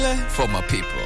for my people.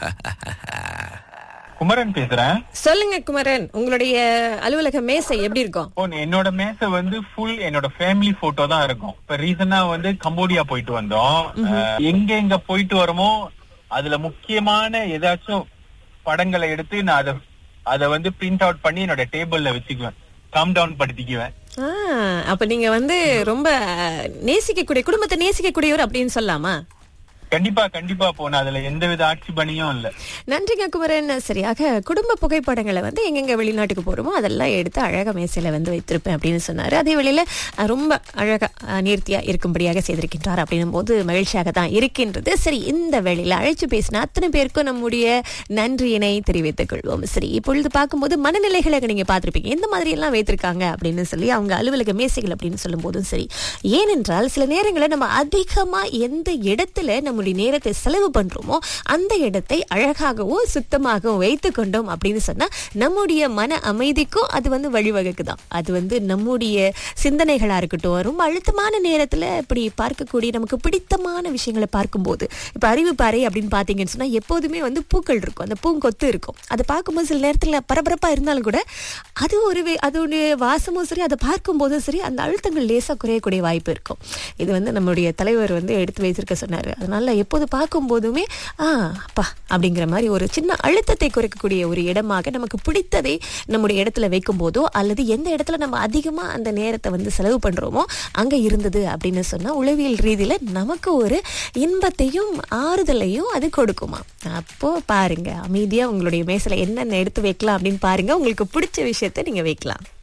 Kumaran பேசுறேன் சொல்லுங்க குமரன் உங்களுடைய அலுவலக மேசை எப்படி இருக்கும் இப்போ என்னோட மேசை வந்து ஃபுல் என்னோட ஃபேமிலி போட்டோ தான் இருக்கும் இப்ப ரீசனா வந்து கம்போடியா போயிட்டு வந்தோம் அஹ், எங்க எங்க போயிட்டு வரோமோ அதுல முக்கியமான ஏதாச்சும் படங்களை எடுத்து நான் அதை அதை வந்து பிரிண்ட் அவுட் பண்ணி என்னோட டேபிள்ல வச்சுக்குவேன் கம் டவுன் படுத்திக்குவேன் ஆ, அப்ப நீங்க வந்து ரொம்ப நேசிக்கக்கூடிய குடும்பத்தை நேசிக்கக்கூடியவர் அப்படின்னு சொல்லலாமா கண்டிப்பா கண்டிப்பா போன அதுல எந்தவித ஆட்சேபணியும் இல்ல நன்றிங்க குமரன் சரியாக குடும்ப புகைப்படங்களை வந்து எங்கெங்க வெளிநாட்டுக்கு போறோமோ அதெல்லாம் எடுத்து அழகா மேசையில வந்து வைத்திருப்பேன் அப்படின்னு சொன்னாரு அதே வேளையில அஹ், ரொம்ப அழகா அஹ், நேர்த்தியா இருக்கும்படியாக செய்திருக்கின்றார் அப்படின்னும் போது மகிழ்ச்சியாக தான் இருக்கின்றது சரி இந்த வேளையில அழைச்சு பேசின அத்தனை பேருக்கும் நம்முடைய நன்றியினை தெரிவித்துக் கொள்வோம் சரி இப்பொழுது பார்க்கும்போது மனநிலைகளை நீங்க பார்த்திருப்பீங்க எந்த மாதிரி எல்லாம் வைத்திருக்காங்க அப்படின்னு சொல்லி அவங்க அலுவலக மேசைகள் அப்படின்னு சொல்லும் போதும் சரி ஏனென்றால் சில நேரங்களில் நம்ம அதிகமா எந்த இடத்துல நம்முடைய நேரத்தை செலவு பண்றோமோ அந்த இடத்தை அழகாகவும் சுத்தமாகவும் வைத்துக் கொண்டோம் அப்படின்னு சொன்னா நம்முடைய மன அமைதிக்கும் அது வந்து வழிவகுக்குதான் அது வந்து நம்முடைய சிந்தனைகளா இருக்கட்டும் ரொம்ப அழுத்தமான நேரத்துல இப்படி பார்க்கக்கூடிய நமக்கு பிடித்தமான விஷயங்களை பார்க்கும்போது இப்ப அறிவு பாறை அப்படின்னு பாத்தீங்கன்னு சொன்னா எப்போதுமே வந்து பூக்கள் இருக்கும் அந்த பூங்கொத்து இருக்கும் அதை பார்க்கும்போது சில நேரத்துல பரபரப்பா இருந்தாலும் கூட அது ஒரு வே- அதோடைய வாசமும் சரி அதை பார்க்கும்போதும் சரி அந்த அழுத்தங்கள் லேசா குறையக்கூடிய வாய்ப்பு இருக்கும் இது வந்து நம்முடைய தலைவர் வந்து எடுத்து வைத்திருக்க சொன்னாரு அதனால எப்போது பார்க்கும் போதுமே ஆ அப்பா அப்படிங்கிற மாதிரி ஒரு சின்ன அழுத்தத்தை குறைக்கக்கூடிய ஒரு இடமாக நமக்கு பிடித்ததை நம்முடைய இடத்துல வைக்கும் போதோ அல்லது எந்த இடத்துல நம்ம அதிகமா அந்த நேரத்தை வந்து செலவு பண்றோமோ அங்க இருந்தது அப்படின்னு சொன்னா உளவியல் ரீதியில நமக்கு ஒரு இன்பத்தையும் ஆறுதலையும் அது கொடுக்குமா அப்போ பாருங்க அமைதியா உங்களுடைய மேசையில என்னென்ன எடுத்து வைக்கலாம் அப்படின்னு பாருங்க உங்களுக்கு பிடிச்ச விஷயத்தை நீங்க வைக்கலாம்